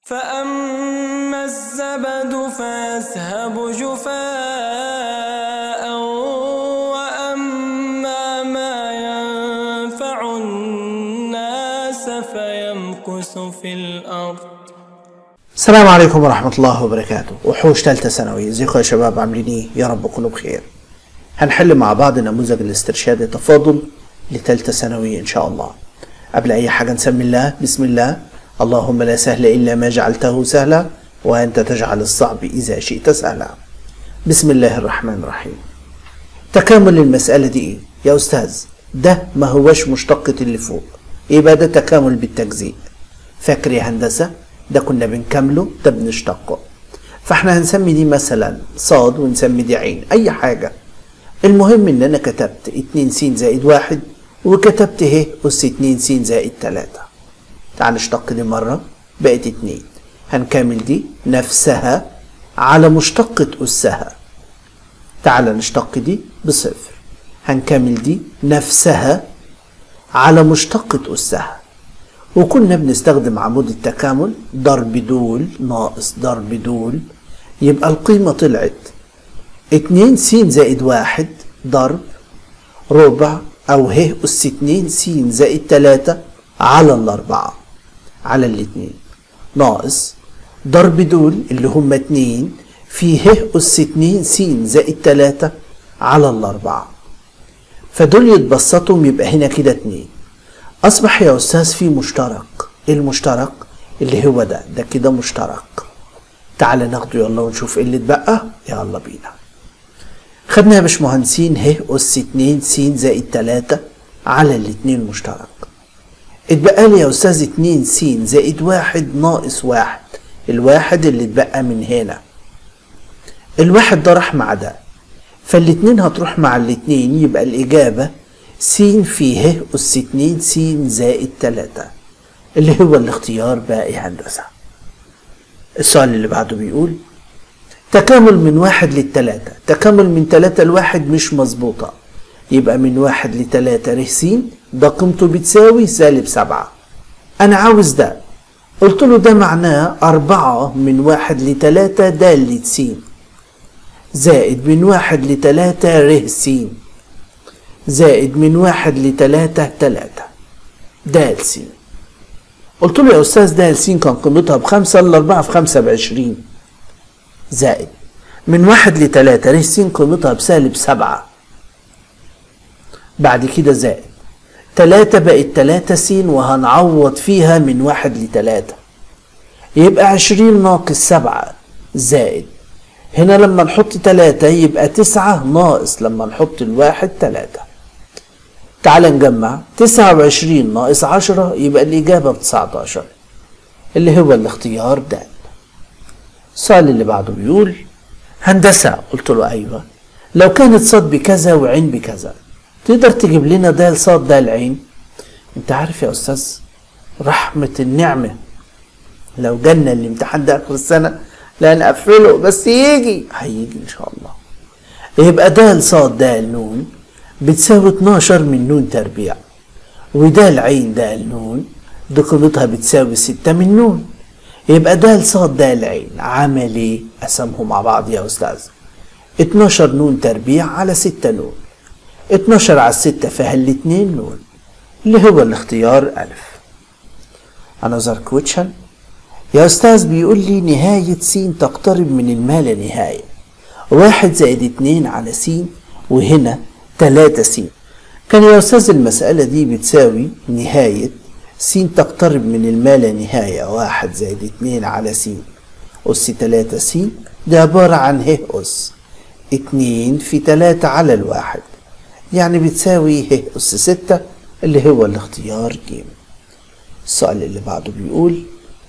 فأما الزبد فيذهب جفاء وأما ما ينفع الناس فيمكث في الأرض السلام عليكم ورحمة الله وبركاته وحوش ثالثة ثانوي ازيكم يا شباب عاملين ايه يا رب تكونوا بخير هنحل مع بعض نموذج الاسترشاد التفاضل لثالثة ثانوي ان شاء الله قبل اي حاجة نسمي الله بسم الله اللهم لا سهل الا ما جعلته سهلا وانت تجعل الصعب اذا شئت سهلا بسم الله الرحمن الرحيم تكامل المسألة دي ايه يا استاذ ده ما هوش مشتقة اللي فوق يبقى ده تكامل بالتجزيء فاكر يا هندسة ده كنا بنكمله ده بنشتقه فاحنا هنسمي دي مثلا صاد ونسمي دي عين اي حاجة المهم ان انا كتبت اتنين س زائد واحد وكتبت ه اس اتنين س زائد تلاتة تعال نشتق دي مرة بقت اتنين هنكمل دي نفسها على مشتقة أسها تعال نشتق دي بصفر هنكمل دي نفسها على مشتقة أسها وكنا بنستخدم عمود التكامل ضرب دول ناقص ضرب دول يبقى القيمة طلعت اتنين س زائد واحد ضرب ربع أو ه أس اتنين س زائد تلاتة على الأربعة على الاتنين ناقص ضرب دول اللي هما اتنين في ه أس اتنين س زائد تلاتة على الأربعة فدول يتبسطوا يبقى هنا كده اتنين أصبح يا أستاذ في مشترك إيه المشترك اللي هو ده ده كده مشترك تعال ناخده يلا ونشوف ايه اللي اتبقى يلا بينا خدنا يا باشمهندسين ه أس اتنين س زائد تلاتة على الاتنين مشترك اتبقى لي يا أستاذ اتنين س زائد واحد ناقص واحد الواحد اللي اتبقى من هنا الواحد ده راح مع ده فالاتنين هتروح مع الاتنين يبقى الإجابة س في ه أس اتنين س زائد تلاتة اللي هو الاختيار باقي هندسة السؤال اللي بعده بيقول تكامل من واحد للتلاتة تكامل من تلاتة لواحد مش مظبوطة يبقى من واحد لتلاتة ر س ده قيمته بتساوي سالب سبعة أنا عاوز ده قلت له ده معناه أربعة من واحد لتلاتة دالة س زائد من واحد لتلاتة ر س زائد من واحد لتلاتة تلاتة د س قلت له يا أستاذ د س كان قيمتها بخمسة الأربعة في خمسة بعشرين زائد من واحد لتلاتة ر س قيمتها بسالب سبعة بعد كده زائد تلاتة بقت تلاتة س وهنعوض فيها من واحد لتلاتة يبقى عشرين ناقص سبعة زائد هنا لما نحط تلاتة يبقى تسعة ناقص لما نحط الواحد تلاتة تعال نجمع تسعة وعشرين ناقص عشرة يبقى الإجابة بتسعتاشر اللي هو الاختيار د السؤال اللي بعده بيقول هندسة قلت له أيوة لو كانت صاد بكذا وعين بكذا تقدر تجيب لنا د صاد د العين انت عارف يا أستاذ رحمة النعمة لو جالنا الامتحان ده آخر السنة لا نقفله بس يجي هيجي ان شاء الله يبقى د صاد د نون بتساوي 12 من نون تربيع وده العين د نون دي قيمتها بتساوي 6 من نون يبقى د صاد د العين عمل ايه قسمهم مع بعض يا استاذ 12 نون تربيع على 6 نون 12 على 6 فيها الاتنين نون اللي هو الاختيار ألف another question يا أستاذ بيقول لي نهاية س تقترب من الما لا نهاية واحد زائد اتنين على س وهنا تلاتة س كان يا أستاذ المسألة دي بتساوي نهاية س تقترب من الما لا نهاية واحد زائد اتنين على س أس تلاتة س ده عبارة عن ه أس اتنين في تلاتة على الواحد يعني بتساوي ه أس ستة اللي هو الاختيار ج السؤال اللي بعده بيقول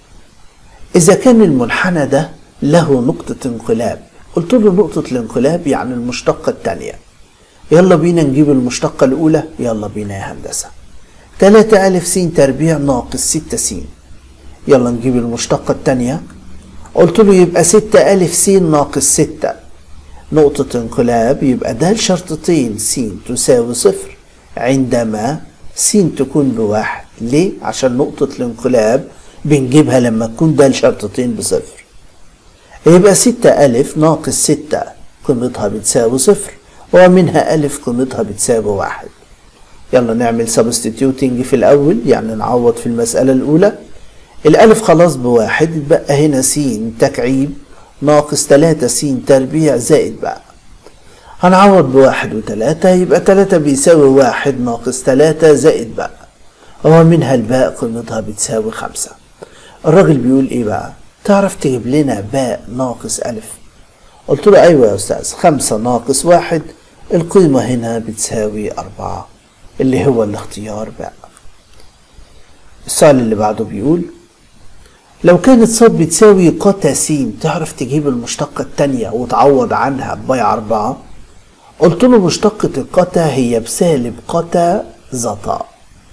إذا كان المنحنى ده له نقطة انقلاب قلت له نقطة الانقلاب يعني المشتقة التانية يلا بينا نجيب المشتقة الأولى يلا بينا يا هندسة تلاتة ألف س تربيع ناقص ستة س يلا نجيب المشتقة التانية قلت له يبقى ستة ألف س ناقص ستة نقطة انقلاب يبقى ده شرطتين س تساوي صفر عندما س تكون بواحد ليه؟ عشان نقطة الانقلاب بنجيبها لما تكون ده شرطتين بصفر يبقى ستة ألف ناقص ستة قيمتها بتساوي صفر ومنها ألف قيمتها بتساوي واحد يلا نعمل سبستيتيوتنج في الأول يعني نعوض في المسألة الأولى الألف خلاص بواحد اتبقى هنا س تكعيب ناقص تلاتة س تربيع زائد بقى هنعوض بواحد وتلاتة يبقى تلاتة بيساوي واحد ناقص تلاتة زائد بقى ومنها الباء قيمتها بتساوي خمسة الراجل بيقول ايه بقى تعرف تجيب لنا باء ناقص ألف قلت له أيوة يا أستاذ خمسة ناقص واحد القيمة هنا بتساوي أربعة اللي هو الاختيار باء السؤال اللي بعده بيقول لو كانت صاد بتساوي قتا س تعرف تجيب المشتقة التانية وتعوض عنها باي أربعة قلت له مشتقة القتا هي بسالب قتا زتا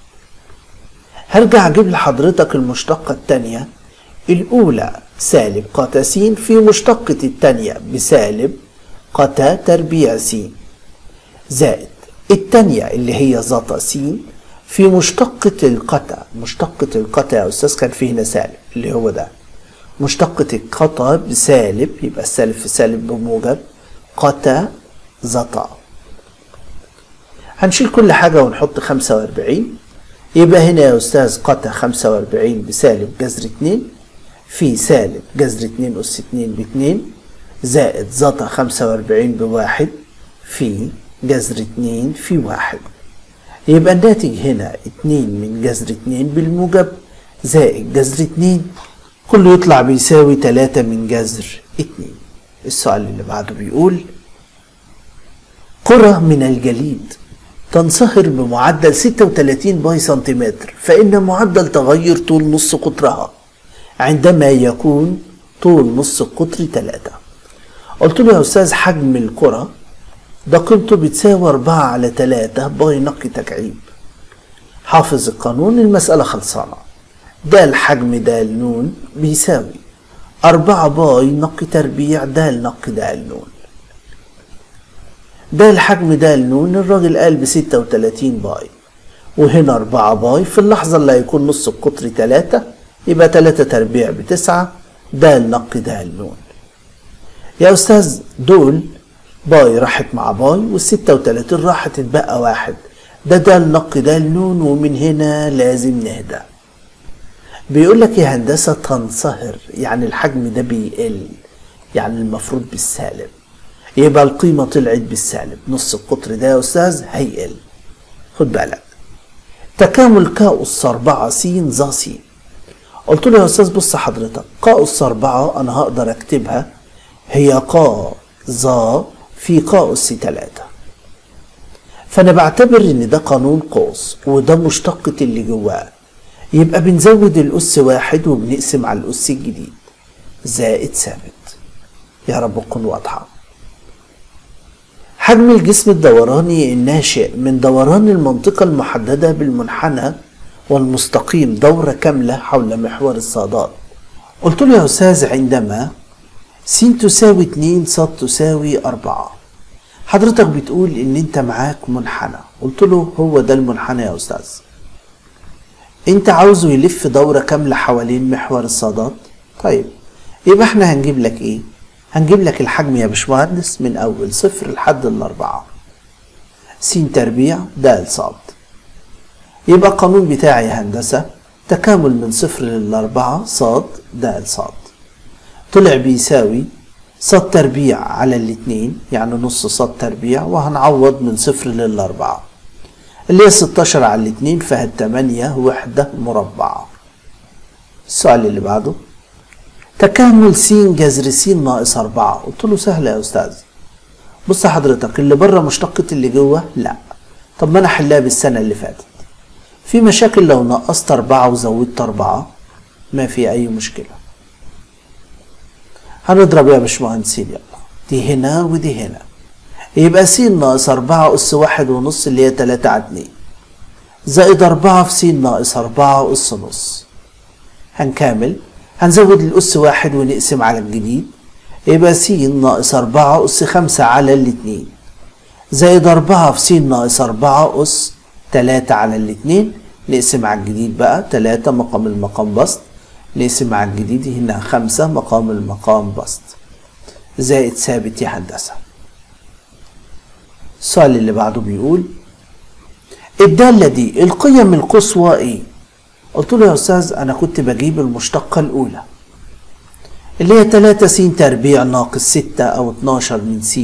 هرجع اجيب لحضرتك المشتقة التانية الأولى سالب قتا س في مشتقة التانية بسالب قتا تربيع س زائد التانية اللي هي زتا س في مشتقة القتا مشتقة القتا يا أستاذ كان فيه هنا سالب اللي هو ده مشتقة القتا بسالب يبقى السالب في سالب بموجب قتا زتا هنشيل كل حاجة ونحط خمسة وأربعين يبقى هنا يا أستاذ قتا خمسة وأربعين بسالب جذر اتنين في سالب جذر اتنين أس اتنين باتنين زائد زتا خمسة وأربعين بواحد في جذر اتنين في واحد يبقى الناتج هنا اتنين من جذر اتنين بالموجب زائد جذر اتنين كله يطلع بيساوي تلاتة من جذر اتنين السؤال اللي بعده بيقول قرى من الجليد تنصهر بمعدل 36 باي سنتيمتر فإن معدل تغير طول نص قطرها عندما يكون طول نص القطر 3 قلت له يا أستاذ حجم الكرة ده قيمته بتساوي أربعة على تلاتة باي نقي تكعيب حافظ القانون المسألة خلصانة ده الحجم ده النون بيساوي أربعة باي نقي تربيع ده نقي ده النون ده الحجم ده النون الراجل قال بستة وتلاتين باي وهنا أربعة باي في اللحظة اللي هيكون نص القطر تلاتة يبقى تلاتة تربيع بتسعة ده النقي ده النون يا أستاذ دول باي راحت مع باي والستة وتلاتين راحت اتبقى واحد ده ده النقي ده النون ومن هنا لازم نهدى بيقول لك يا هندسة تنصهر يعني الحجم ده بيقل يعني المفروض بالسالب يبقى القيمة طلعت بالسالب نص القطر ده يا أستاذ هيقل خد بالك تكامل كاء أس أربعة س ظا س قلت له يا أستاذ بص حضرتك قاء أس أربعة أنا هقدر أكتبها هي قا ظا في قاء أس تلاتة فأنا بعتبر إن ده قانون قوس وده مشتقة اللي جواه يبقى بنزود الأس واحد وبنقسم على الأس الجديد زائد ثابت يا رب تكون واضحة حجم الجسم الدوراني الناشئ من دوران المنطقة المحددة بالمنحنى والمستقيم دورة كاملة حول محور الصادات قلت له يا أستاذ عندما س تساوي 2 ص تساوي 4 حضرتك بتقول إن أنت معاك منحنى قلت له هو ده المنحنى يا أستاذ أنت عاوزه يلف دورة كاملة حوالين محور الصادات طيب يبقى احنا هنجيب لك ايه هنجيب لك الحجم يا باشمهندس من اول صفر لحد الاربعة س تربيع د صاد يبقى القانون بتاعي يا هندسة تكامل من صفر للأربعة صاد د صاد طلع بيساوي صاد تربيع على الاتنين يعني نص صاد تربيع وهنعوض من صفر للأربعة اللي هي 16 على الاتنين فهي التمانية وحدة مربعة السؤال اللي بعده تكامل س جذر س ناقص أربعة قلت له سهلة يا أستاذ بص حضرتك اللي بره مشتقة اللي جوه لا طب ما أنا حلها بالسنة اللي فاتت في مشاكل لو نقصت أربعة وزودت أربعة ما في أي مشكلة هنضرب يا باشمهندسين يلا دي هنا ودي هنا يبقى س ناقص أربعة أس واحد ونص اللي هي تلاتة على اتنين زائد أربعة في س ناقص أربعة أس نص هنكمل هنزود الأس واحد ونقسم على الجديد يبقى س ناقص أربعة أس خمسة على الاتنين زائد أربعة في س ناقص أربعة أس تلاتة على الاتنين نقسم على الجديد بقى تلاتة مقام المقام بسط نقسم على الجديد هنا خمسة مقام المقام بسط زائد ثابت يا هندسة السؤال اللي بعده بيقول الدالة دي القيم القصوى ايه قلت له يا استاذ انا كنت بجيب المشتقة الاولى اللي هي 3 س تربيع ناقص 6 او 12 من س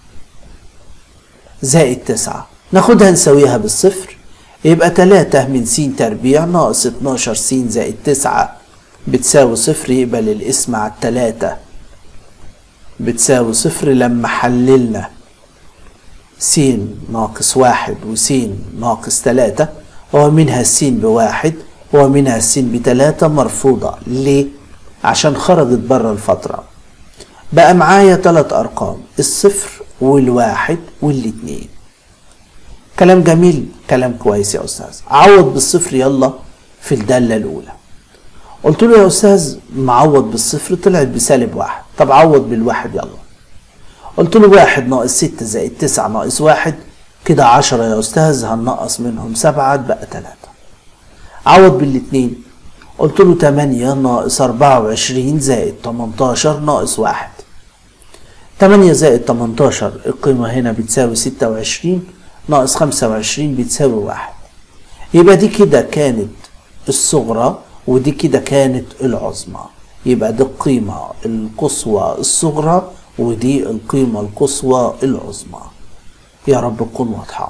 زائد 9 ناخدها نساويها بالصفر يبقى 3 من س تربيع ناقص 12 س زائد 9 بتساوي صفر يبقى للاسم على التلاتة بتساوي صفر لما حللنا س ناقص واحد وس ناقص تلاتة ومنها الس بواحد ومنها الس بتلاتة مرفوضة ليه؟ عشان خرجت بره الفترة بقى معايا تلات أرقام الصفر والواحد والاتنين كلام جميل كلام كويس يا أستاذ عوض بالصفر يلا في الدالة الأولى قلت له يا أستاذ معوض بالصفر طلعت بسالب واحد طب عوض بالواحد يلا قلت له واحد ناقص ستة زائد تسعة ناقص واحد كده عشرة يا أستاذ هننقص منهم سبعة بقى تلاتة عوض بالاتنين قلت له تمانية ناقص أربعة وعشرين زائد تمنتاشر ناقص واحد تمانية زائد تمنتاشر القيمة هنا بتساوي ستة وعشرين ناقص خمسة وعشرين بتساوي واحد يبقى دي كده كانت الصغرى ودي كده كانت العظمى يبقى دي القيمة القصوى الصغرى ودي القيمة القصوى العظمى يا رب تكون واضحة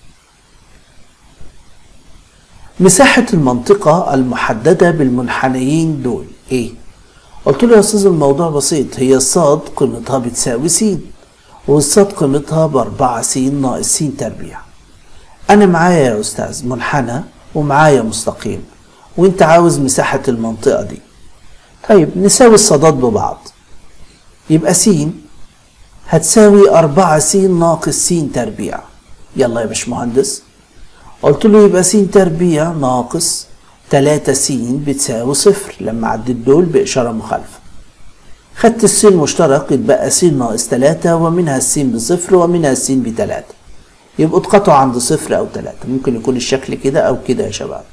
مساحة المنطقة المحددة بالمنحنيين دول ايه؟ قلت له يا استاذ الموضوع بسيط هي الصاد قيمتها بتساوي س والصاد قيمتها بأربعة س ناقص س تربيع أنا معايا يا أستاذ منحنى ومعايا مستقيم وأنت عاوز مساحة المنطقة دي طيب نساوي الصادات ببعض يبقى س هتساوي أربعة س ناقص س تربيع يلا يا باشمهندس قلت له يبقى س تربيع ناقص تلاتة س بتساوي صفر لما عديت دول بإشارة مخالفة خدت السين مشترك يتبقى س ناقص تلاتة ومنها السين بصفر ومنها السين بتلاتة يبقوا اتقطعوا عند صفر أو تلاتة ممكن يكون الشكل كده أو كده يا شباب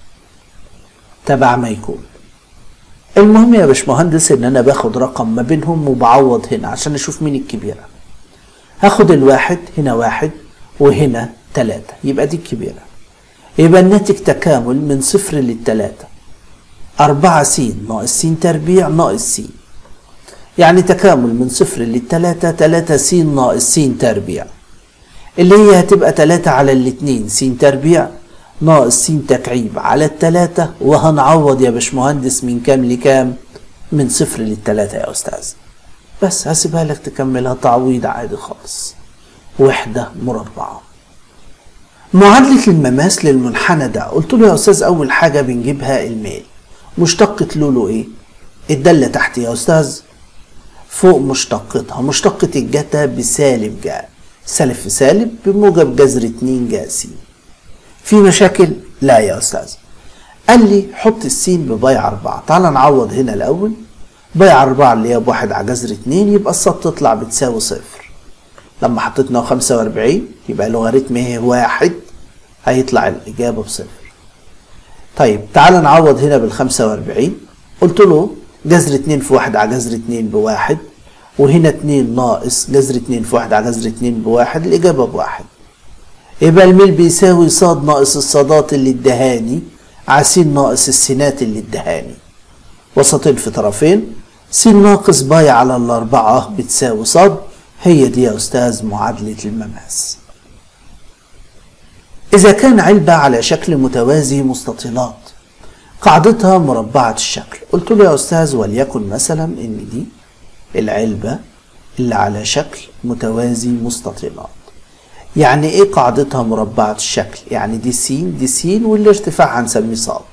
تبع ما يكون المهم يا باشمهندس ان انا باخد رقم ما بينهم وبعوض هنا عشان اشوف مين الكبيرة هاخد الواحد هنا واحد وهنا تلاتة يبقى دي الكبيرة يبقى الناتج تكامل من صفر للتلاتة أربعة س ناقص س تربيع ناقص س يعني تكامل من صفر للتلاتة تلاتة س ناقص س تربيع اللي هي هتبقى تلاتة على الاتنين س تربيع ناقص س تكعيب على التلاتة وهنعوض يا باشمهندس من كام لكام من صفر للتلاتة يا أستاذ بس هسيبها لك تكملها تعويض عادي خالص وحدة مربعة معادلة المماس للمنحنى ده قلت له يا أستاذ أول حاجة بنجيبها الميل مشتقة لولو إيه؟ الدالة تحت يا أستاذ فوق مشتقتها مشتقة الجتا بسالب جا سالب في سالب بموجب جذر 2 جا س في مشاكل؟ لا يا أستاذ قال لي حط السين ببايع أربعة تعال نعوض هنا الأول بايع أربعة اللي هي بواحد على جذر اتنين يبقى الصاد تطلع بتساوي صفر لما حطيتنا خمسة وأربعين يبقى لوغاريتم هي واحد هيطلع الإجابة بصفر طيب تعال نعوض هنا بالخمسة وأربعين قلت له جذر اتنين في واحد على جذر اتنين بواحد وهنا اتنين ناقص جذر اتنين في واحد على جذر اتنين بواحد الإجابة بواحد يبقى الميل بيساوي صاد ناقص الصادات اللي ادهاني على س ناقص السينات اللي ادهاني وسطين في طرفين س ناقص باي على الأربعة بتساوي صاد هي دي يا أستاذ معادلة المماس إذا كان علبة على شكل متوازي مستطيلات قاعدتها مربعة الشكل قلت له يا أستاذ وليكن مثلا إن دي العلبة اللي على شكل متوازي مستطيلات يعني ايه قاعدتها مربعة الشكل يعني دي س دي س والارتفاع هنسميه صاد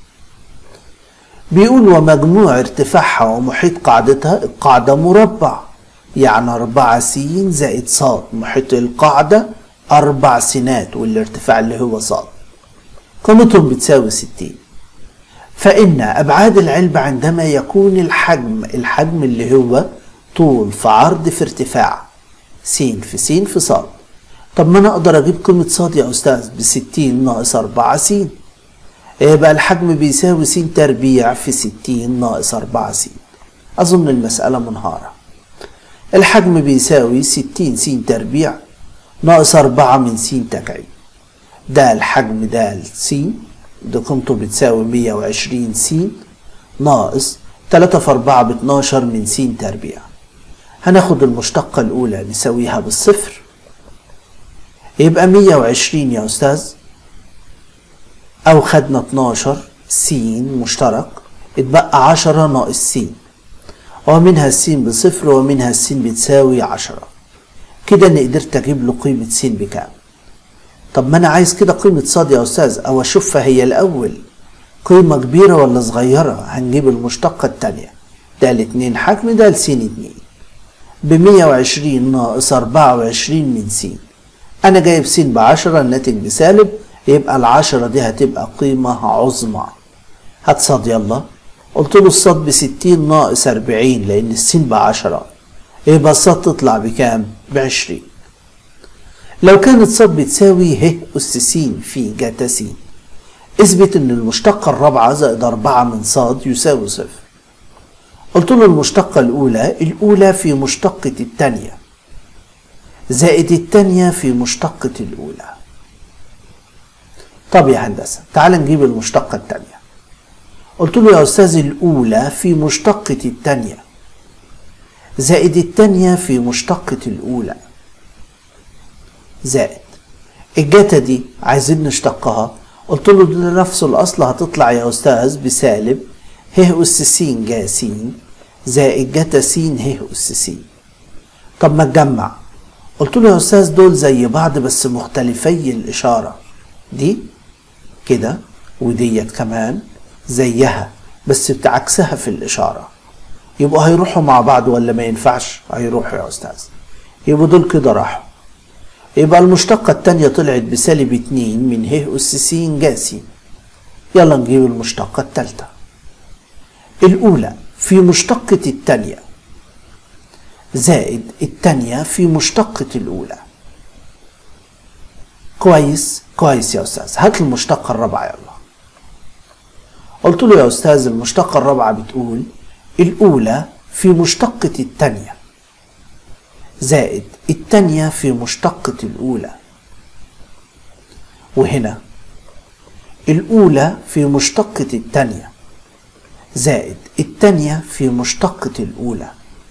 بيقول ومجموع ارتفاعها ومحيط قاعدتها القاعدة مربع يعني أربعة س زائد صاد محيط القاعدة أربع سينات والارتفاع اللي هو صاد قيمتهم بتساوي ستين فإن أبعاد العلبة عندما يكون الحجم الحجم اللي هو طول في عرض في ارتفاع س في س في صاد طب ما أنا أقدر أجيب قيمة صاد يا أستاذ بستين ناقص أربعة س يبقى الحجم بيساوي س تربيع في ستين ناقص أربعة س أظن المسألة منهارة الحجم بيساوي ستين س تربيع ناقص أربعة من س تكعيب ده الحجم ده س ده قيمته بتساوي مية وعشرين س ناقص تلاتة في أربعة باتناشر من س تربيع هناخد المشتقة الأولى نساويها بالصفر يبقى مية وعشرين يا أستاذ أو خدنا اتناشر س مشترك اتبقى عشرة ناقص س ومنها الس بصفر ومنها الس بتساوي عشرة كده أنا قدرت أجيب له قيمة س بكام طب ما أنا عايز كده قيمة صاد يا أستاذ أو أشوفها هي الأول قيمة كبيرة ولا صغيرة هنجيب المشتقة التانية ده الاتنين حجم ده لس اتنين بمية وعشرين ناقص أربعة وعشرين من س أنا جايب س بعشرة الناتج بسالب يبقى العشرة دي هتبقى قيمة عظمى هات صاد يلا قلت له الصاد بستين ناقص أربعين لأن السين بعشرة يبقى الصاد تطلع بكام؟ بعشرين لو كانت صاد بتساوي ه أس س في جتا س اثبت إن المشتقة الرابعة زائد أربعة من صاد يساوي صفر قلت له المشتقة الأولى الأولى في مشتقة التانية زائد التانية في مشتقة الأولى طب يا هندسة تعال نجيب المشتقة التانية قلت له يا أستاذ الأولى في مشتقة التانية زائد التانية في مشتقة الأولى زائد الجاتا دي عايزين نشتقها قلت له ده نفس الأصل هتطلع يا أستاذ بسالب ه أس س جا س زائد جتا س ه أس س طب ما تجمع قلت له يا أستاذ دول زي بعض بس مختلفي الإشارة دي كده وديت كمان زيها بس بتعكسها في الإشارة يبقوا هيروحوا مع بعض ولا ما ينفعش هيروحوا يا أستاذ يبقوا دول كده راحوا يبقى المشتقة التانية طلعت بسالب اتنين من ه أس س جا س يلا نجيب المشتقة التالتة الأولى في مشتقة التانية زائد التانية في مشتقة الأولى كويس كويس يا أستاذ هات المشتقة الرابعة يلا قلت له يا أستاذ المشتقة الرابعة بتقول الأولى في مشتقة التانية زائد التانية في مشتقة الأولى وهنا الأولى في مشتقة التانية زائد التانية في مشتقة الأولى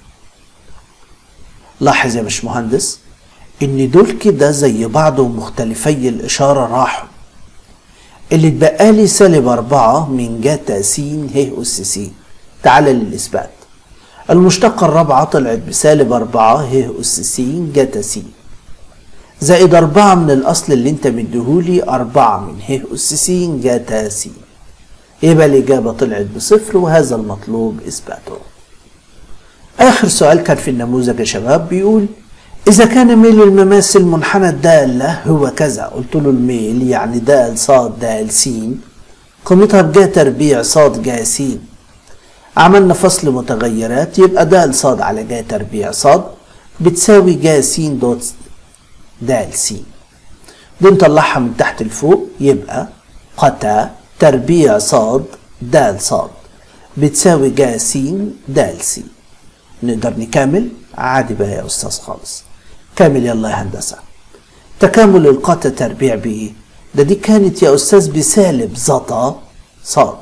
لاحظ يا باشمهندس إن دول كده زي بعض ومختلفي الإشارة راحوا اللي اتبقى لي سالب أربعة من جاتا س ه أس س تعال للإثبات المشتقة الرابعة طلعت بسالب أربعة ه أس س جاتا س زائد أربعة من الأصل اللي أنت مديهولي أربعة من ه أس س جاتا س يبقى الإجابة طلعت بصفر وهذا المطلوب إثباته آخر سؤال كان في النموذج يا شباب بيقول إذا كان ميل المماثل منحنى الدالة هو كذا قلت له الميل يعني دال صاد دال س قيمتها بجا تربيع صاد جا س عملنا فصل متغيرات يبقى دال صاد على جا تربيع صاد بتساوي جا س دوت دال س دي نطلعها من تحت لفوق يبقى قتا تربيع صاد دال صاد بتساوي جا س دال س نقدر نكمل عادي بقى يا استاذ خالص كامل يلا يا هندسه تكامل القاتا تربيع بايه ده دي كانت يا استاذ بسالب زتا صاد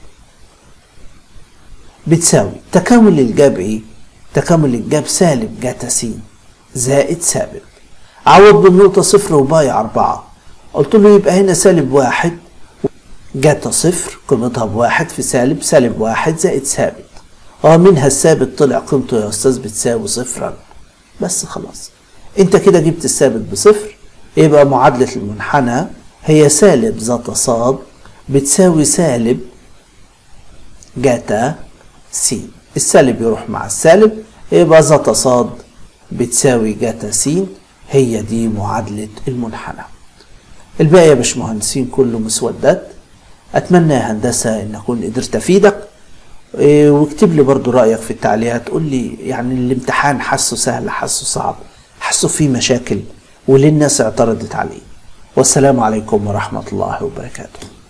بتساوي تكامل الجاب ايه تكامل الجاب سالب جاتا س زائد سالب عوض بالنقطة صفر وبايع أربعة قلت له يبقى هنا سالب واحد جاتا صفر قيمتها بواحد في سالب سالب واحد زائد ثابت اه منها الثابت طلع قيمته يا استاذ بتساوي صفرا بس خلاص انت كده جبت الثابت بصفر يبقى معادلة المنحنى هي سالب زتا صاد بتساوي سالب جاتا س السالب يروح مع السالب يبقى زتا صاد بتساوي جاتا س هي دي معادلة المنحنى الباقي يا باشمهندسين كله مسودات اتمنى يا هندسة ان اكون قدرت افيدك إيه، واكتب لي برضو رأيك في التعليقات قول لي يعني الامتحان حسه سهل حسه صعب حسه فيه مشاكل وليه الناس اعترضت عليه والسلام عليكم ورحمة الله وبركاته